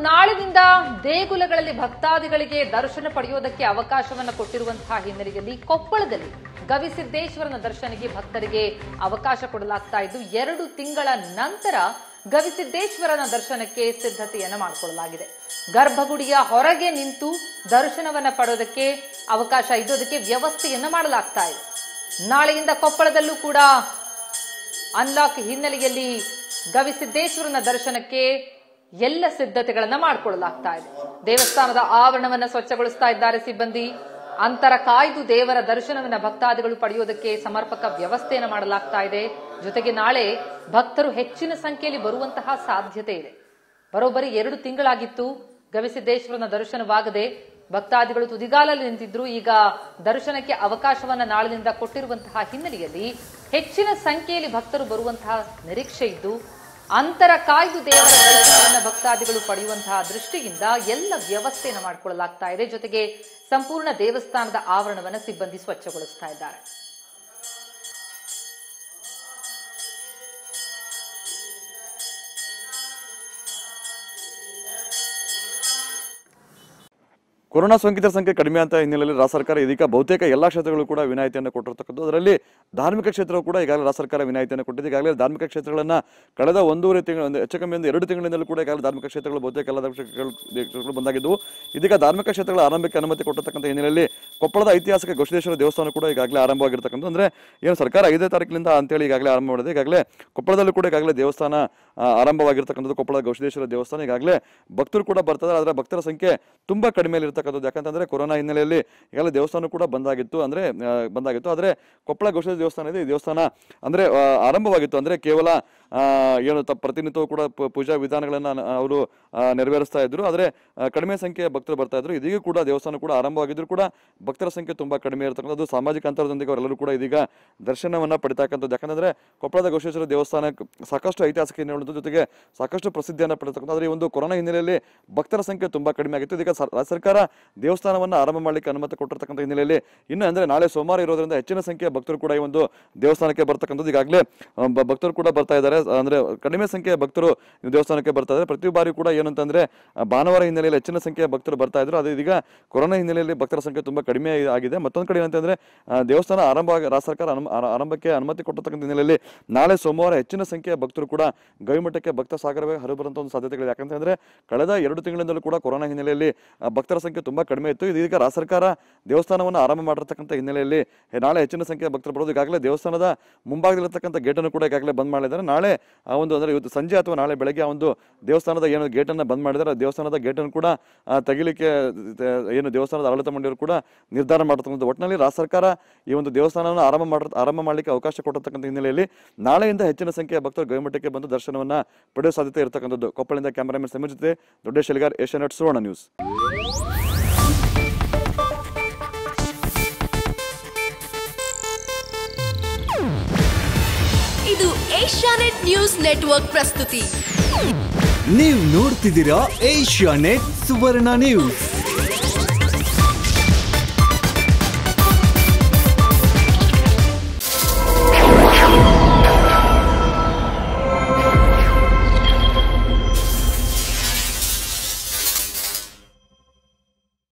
ನಾಳಿನಿಂದ ದೇಗುಲಗಳಲ್ಲಿ ಭಕ್ತಾದಿಗಳಿಗೆ ದರ್ಶನ ಪಡೆಯೋದಕ್ಕೆ ಅವಕಾಶವನ್ನು ಕೊಟ್ಟಿರುವಂತಹ ಹಿನ್ನೆಲೆಯಲ್ಲಿ ಕೊಪ್ಪಳದಲ್ಲಿ ಗವಿಸಿದ್ದೇಶ್ವರನ ದರ್ಶನಕ್ಕೆ ಭಕ್ತರಿಗೆ ಅವಕಾಶ ಕೊಡಲಾಗ್ತಾ ಇದ್ದು ಎರಡು ತಿಂಗಳ ನಂತರ ಗವಿಸಿದ್ದೇಶ್ವರನ ದರ್ಶನಕ್ಕೆ ಸಿದ್ಧತೆಯನ್ನ ಮಾಡಿಕೊಳ್ಳಲಾಗಿದೆ ಗರ್ಭಗುಡಿಯ ಹೊರಗೆ ನಿಂತು ದರ್ಶನವನ್ನ ಪಡೆಯೋದಕ್ಕೆ ಅವಕಾಶ ಇದ್ದು ಅದಕ್ಕೆ ವ್ಯವಸ್ಥೆಯನ್ನ ಮಾಡಲಾಗ್ತಾ ಇದೆ ನಾಳೆಯಿಂದ ಕೊಪ್ಪಳದಲ್ಲೂ ಕೂಡ ಅನ್ಲಾಕ್ ಹಿನ್ನೆಲೆಯಲ್ಲಿ ಗವಿಸಿದ್ದೇಶ್ವರನ ದರ್ಶನಕ್ಕೆ ಎಲ್ಲ ಸಿದ್ಧತೆಗಳನ್ನ ಮಾಡಿಕೊಳ್ಳಲಾಗ್ತಾ ಇದೆ ದೇವಸ್ಥಾನದ ಆವರಣವನ್ನ ಸ್ವಚ್ಛಗೊಳಿಸ್ತಾ ಇದ್ದಾರೆ ಸಿಬ್ಬಂದಿ ಅಂತರ ಕಾಯ್ದು ದೇವರ ದರ್ಶನವನ್ನ ಭಕ್ತಾದಿಗಳು ಪಡೆಯೋದಕ್ಕೆ ಸಮರ್ಪಕ ವ್ಯವಸ್ಥೆಯನ್ನು ಮಾಡಲಾಗ್ತಾ ಇದೆ ಜೊತೆಗೆ ನಾಳೆ ಭಕ್ತರು ಹೆಚ್ಚಿನ ಸಂಖ್ಯೆಯಲ್ಲಿ ಬರುವಂತಹ ಸಾಧ್ಯತೆ ಇದೆ ಬರೋಬ್ಬರಿ ಎರಡು ತಿಂಗಳಾಗಿತ್ತು ಗವಿಸಿದ್ದೇಶ್ವರನ ದರ್ಶನವಾಗದೆ ಭಕ್ತಾದಿಗಳು ತುದಿಗಾಲಲ್ಲಿ ನಿಂತಿದ್ರು ಈಗ ದರ್ಶನಕ್ಕೆ ಅವಕಾಶವನ್ನ ನಾಳಿನಿಂದ ಕೊಟ್ಟಿರುವಂತಹ ಹಿನ್ನೆಲೆಯಲ್ಲಿ ಹೆಚ್ಚಿನ ಸಂಖ್ಯೆಯಲ್ಲಿ ಭಕ್ತರು ಬರುವಂತಹ ನಿರೀಕ್ಷೆ ಇದ್ದು ಅಂತರ ಕಾಯ್ದು ದೇವರ ದರ್ಶನವನ್ನ ಭಕ್ತಾದಿಗಳು ಪಡೆಯುವಂತಹ ದೃಷ್ಟಿಯಿಂದ ಎಲ್ಲ ವ್ಯವಸ್ಥೆಯನ್ನು ಮಾಡಿಕೊಳ್ಳಲಾಗ್ತಾ ಇದೆ ಜೊತೆಗೆ ಸಂಪೂರ್ಣ ದೇವಸ್ಥಾನದ ಆವರಣವನ್ನ ಸಿಬ್ಬಂದಿ ಸ್ವಚ್ಛಗೊಳಿಸ್ತಾ ಇದ್ದಾರೆ ಕೊರೋನಾ ಸೋಂಕಿತರ ಸಂಖ್ಯೆ ಕಡಿಮೆ ಅಂತ ಹಿನ್ನೆಲೆಯಲ್ಲಿ ರಾಜ್ಯ ಸರ್ಕಾರ ಇದೀಗ ಬಹುತೇಕ ಎಲ್ಲಾ ಕ್ಷೇತ್ರಗಳು ಕೂಡ ವಿನಾಯಿತಿಯನ್ನು ಕೊಟ್ಟಿರ್ತಕ್ಕಂಥದ್ದು ಅದರಲ್ಲಿ ಧಾರ್ಮಿಕ ಕ್ಷೇತ್ರವು ಕೂಡ ಈಗಾಗಲೇ ರಾಜ್ಯ ಸರ್ಕಾರ ವಿನಾಯಿತಿಯನ್ನು ಕೊಟ್ಟಿದೆ ಈಗಾಗಲೇ ಧಾರ್ಮಿಕ ಕ್ಷೇತ್ರಗಳನ್ನ ಕಳೆದ ಒಂದೂವರೆ ತಿಂಗಳು ಒಂದು ಹೆಚ್ಚು ಕಮ್ಮಿ ಒಂದು ಎರಡು ತಿಂಗಳಿಂದಲೂ ಕೂಡ ಈಗಾಗಲೇ ಧಾರ್ಮಿಕ ಕ್ಷೇತ್ರಗಳು ಬಹುತೇಕ ಎಲ್ಲ ಧಾರ್ಮಿಕ ಕ್ಷೇತ್ರಗಳು ಕ್ಷೇತ್ರಗಳು ಬಂದಾಗಿದ್ದವು ಇದೀಗ ಧಾರ್ಮಿಕ ಕ್ಷೇತ್ರಗಳ ಆರಂಭಕ್ಕೆ ಅನುಮತಿ ಕೊಟ್ಟಿರ್ತಕ್ಕಂಥ ಹಿನ್ನೆಲೆಯಲ್ಲಿ ಕೊಪ್ಪಳದ ಐತಿಹಾಸಿಕ ಘೋಷೇಶ್ವರ ದೇವಸ್ಥಾನ ಕೂಡ ಈಗಾಗಲೇ ಆರಂಭವಾಗಿರ್ತಕ್ಕಂಥ ಅಂದ್ರೆ ಏನು ಸರ್ಕಾರ ಐದನೇ ತಾರೀಕಿನಿಂದ ಅಂತೇಳಿ ಈಗಾಗಲೇ ಆರಂಭ ಮಾಡಿದೆ ಈಗಾಗಲೇ ಕೊಪ್ಪಳದಲ್ಲೂ ಕೂಡ ಈಗಾಗಲೇ ದೇವಸ್ಥಾನ ಆ, ಆರಂಭವಾಗಿರ್ತಕ್ಕಂಥದ್ದು ಕೊಪ್ಪಳ ಗೌಶೇಶ್ವರ ದೇವಸ್ಥಾನ ಈಗಾಗಲೇ ಭಕ್ತರು ಕೂಡ ಬರ್ತಾರೆ ಆದರೆ ಭಕ್ತರ ಸಂಖ್ಯೆ ತುಂಬಾ ಕಡಿಮೆಯಲ್ಲಿ ಇರ್ತಕ್ಕಂಥದ್ದು ಯಾಕಂತಂದ್ರೆ ಕೊರೋನಾ ಹಿನ್ನೆಲೆಯಲ್ಲಿ ಈಗಾಗಲೇ ದೇವಸ್ಥಾನ ಕೂಡ ಬಂದಾಗಿತ್ತು ಅಂದ್ರೆ ಆ, ಬಂದಾಗಿತ್ತು ಆದರೆ ಕೊಪ್ಪಳ ಗೌಶೇಶ್ವರ ದೇವಸ್ಥಾನ ಇದೆ ಈ ದೇವಸ್ಥಾನ ಅಂದ್ರೆ ಆ, ಆರಂಭವಾಗಿತ್ತು ಅಂದ್ರೆ ಕೇವಲ ಆ, ಏನು ತ ಪ್ರತಿನಿತ್ಯವೂ ಕೂಡ ಪೂ- ಪೂಜಾ ವಿಧಾನಗಳನ್ನ ಅವರು ನೆರವೇರಿಸ್ತಾ ಇದ್ರು ಆದರೆ ಆ, ಕಡಿಮೆ ಸಂಖ್ಯೆಯ ಭಕ್ತರು ಬರ್ತಾ ಇದ್ರು ಇದೀಗ ಕೂಡ ದೇವಸ್ಥಾನ ಕೂಡ ಆರಂಭವಾಗಿದ್ರು ಕೂಡ ಭಕ್ತರ ಸಂಖ್ಯೆ ತುಂಬಾ ಕಡಿಮೆ ಇರತಕ್ಕಂಥದ್ದು ಸಾಮಾಜಿಕ ಅಂತರದೊಂದಿಗೆ ಅವರೆಲ್ಲರೂ ಕೂಡ ಇದೀಗ ದರ್ಶನವನ್ನ ಪಡಿತಕ್ಕಂಥದ್ದು ಯಾಕಂದ್ರೆ ಕೊಪ್ಪಳದ ಗೌಶೇಶ್ವರ ದೇವಸ್ಥಾನ ಸಾಕಷ್ಟು ಐತಿಹಾಸಿಕ ಹಿನ್ನೆಲೆ ಉಂಟು. ಜೊತೆಗೆ ಸಾಕಷ್ಟು ಪ್ರಸಿದ್ಧಿಯನ್ನು ಪಡೆತಕ್ಕಂಥ ಆದರೆ ಈ ಒಂದು ಕೊರೋನಾ ಹಿನ್ನೆಲೆಯಲ್ಲಿ ಭಕ್ತರ ಸಂಖ್ಯೆ ತುಂಬಾ ಕಡಿಮೆ ಆಗಿತ್ತು ಇದೀಗ ಸರ್- ರಾಜ್ಯ ಸರ್ಕಾರ ದೇವಸ್ಥಾನವನ್ನ ಆರಂಭ ಮಾಡಲಿಕ್ಕೆ ಅನುಮತಿ ಕೊಟ್ಟಿರ್ತಕ್ಕಂಥ ಹಿನ್ನೆಲೆಯಲ್ಲಿ ಇನ್ನು ಅಂದ್ರೆ ನಾಳೆ ಸೋಮವಾರ ಇರೋದ್ರಿಂದ ಹೆಚ್ಚಿನ ಸಂಖ್ಯೆಯ ಭಕ್ತರು ಕೂಡ ಈ ಒಂದು ದೇವಸ್ಥಾನಕ್ಕೆ ಬರ್ತಕ್ಕಂಥದ್ದು ಈಗಾಗಲೇ ಆ, ಬ- ಭಕ್ತರು ಕೂಡ ಬರ್ತಾ ಇದ್ದಾರೆ ಅಂದ್ರೆ ಕಡಿಮೆ ಸಂಖ್ಯೆಯ ಭಕ್ತರು ಈ ದೇವಸ್ಥಾನಕ್ಕೆ ಬರ್ತಾ ಇದ್ದಾರೆ ಪ್ರತಿ ಬಾರಿ ಕೂಡ ಏನಂತಂದ್ರೆ ಆ, ಭಾನುವಾರ ಹಿನ್ನೆಲೆಯಲ್ಲಿ ಹೆಚ್ಚಿನ ಸಂಖ್ಯೆಯ ಭಕ್ತರು ಬರ್ತಾ ಇದ್ರು ಅದು ಇದೀಗ ಕೊರೋನಾ ಹಿನ್ನೆಲೆಯಲ್ಲಿ ಭಕ್ತರ ಸಂಖ್ಯೆ ತುಂಬಾ ಕಡಿಮೆ ಆಗಿದೆ ಮತ್ತೊಂದು ಕಡೆ ಏನಂತಂದ್ರೆ ಆ, ದೇವಸ್ಥಾನ ಆರಂಭ ಆಗ- ರಾಜ್ಯ ಸರ್ಕಾರ ಅನುಮ- ಆ- ಆರಂಭಕ್ಕೆ ಅನುಮತಿ ಕೊಟ್ಟಿರ್ತಕ್ಕಂಥ ಹಿನ್ನೆಲೆಯಲ್ಲಿ ನಾಳೆ ಸೋಮವಾರ ಹೆಚ್ಚಿನ ಸಂಖ್ಯೆಯ ಭಕ್ತರು ಕೂಡ ಗವಿಮಠಕ್ಕೆ ಭಕ್ತ ಸಾಗರವೇ ಹರಿಬರುವಂತ ಒಂದು ಸಾಧ್ಯತೆಗಳಿದೆ ಯಾಕಂತಂದ್ರೆ ಕಳೆದ ಎರಡು ತಿಂಗಳಿಂದಲೂ ಕೂಡ ಕೊರೋನಾ ಹಿನ್ನೆಲೆಯಲ್ಲಿ ಆ, ಭಕ್ತರ ಸಂಖ್ಯೆ ತುಂಬಾ ಕಡಿಮೆ ಇತ್ತು ಇದೀಗ ರಾಜ್ಯ ಸರ್ಕಾರ ದೇವಸ್ಥಾನವನ್ನು ಆರಂಭ ಮಾಡಿರ್ತಕ್ಕಂಥ ಹಿನ್ನೆಲೆಯಲ್ಲಿ ಹೇ, ನಾಳೆ ಹೆಚ್ಚಿನ ಸಂಖ್ಯೆಯ ಭಕ್ತರು ಬರೋದು ಈಗಾಗಲೇ ದೇವಸ್ಥಾನದ ಮುಂಭಾಗದಲ್ಲಿರ್ತಕ್ಕಂಥ ಗೇಟನ್ನು ಕೂಡ ಈಗಾಗಲೇ ಬಂದ್ ಮಾಡಿದ್ದಾರೆ ನಾಳೆ ಆ ಒಂದು ಅಂದ್ರೆ ಇವತ್ತು ಸಂಜೆ ಅಥವಾ ನಾಳೆ ಬೆಳಗ್ಗೆ ಆ ಒಂದು ದೇವಸ್ಥಾನದ ಏನು ಗೇಟನ್ನು ಬಂದ್ ಮಾಡಿದ್ದಾರೆ ಆ ದೇವಸ್ಥಾನದ ಗೇಟನ್ನು ಕೂಡ ಆ, ತೆಗಿಲಿಕ್ಕೆ ಆ, ಏನು ದೇವಸ್ಥಾನದ ಆಡಳಿತ ಮಂಡಳಿಯವರು ಕೂಡ ನಿರ್ಧಾರ ಮಾಡಿರ್ತಕ್ಕಂಥ ಒಟ್ಟಿನಲ್ಲಿ ರಾಜ್ಯ ಸರ್ಕಾರ ಈ ಒಂದು ದೇವಸ್ಥಾನವನ್ನು ಆರಂಭ ಮಾಡ ಆರಂಭ ಮಾಡಲಿಕ್ಕೆ ಅವಕಾಶ ಕೊಟ್ಟಿರ್ತಕ್ಕಂಥ ಹಿನ್ನೆಲೆಯಲ್ಲಿ ನಾಳೆಯಿಂದ ಹೆಚ್ಚಿನ ಸಂಖ್ಯೆಯ ಭಕ್ತರು ಗವಿಮಠಕ್ಕೆ ಬಂದು ದರ್ಶನವನ್ನ ಪಡೆಯುವ ಸಾಧ್ಯತೆ ಇರತಕ್ಕಂಥದ್ದು ಕೊಪ್ಪಳದಿಂದ ಕ್ಯಾಮರಾಮನ್ ಸಮೀರ್ ಜೊತೆ ದೊಡ್ಡೇಶ್ ಎಲಿಗಾರ್ ಏಷ್ಯಾನೆಟ್ ಸುವರ್ಣ ನ್ಯೂಸ್ ಇದು ಏಷ್ಯಾನೆಟ್ ನ್ಯೂಸ್ ನೆಟ್ವರ್ಕ್ ಪ್ರಸ್ತುತಿ ನೀವು ನೋಡ್ತಿದ್ದೀರಾ ಏಷ್ಯಾ ನೆಟ್ ಸುವರ್ಣ ನ್ಯೂಸ್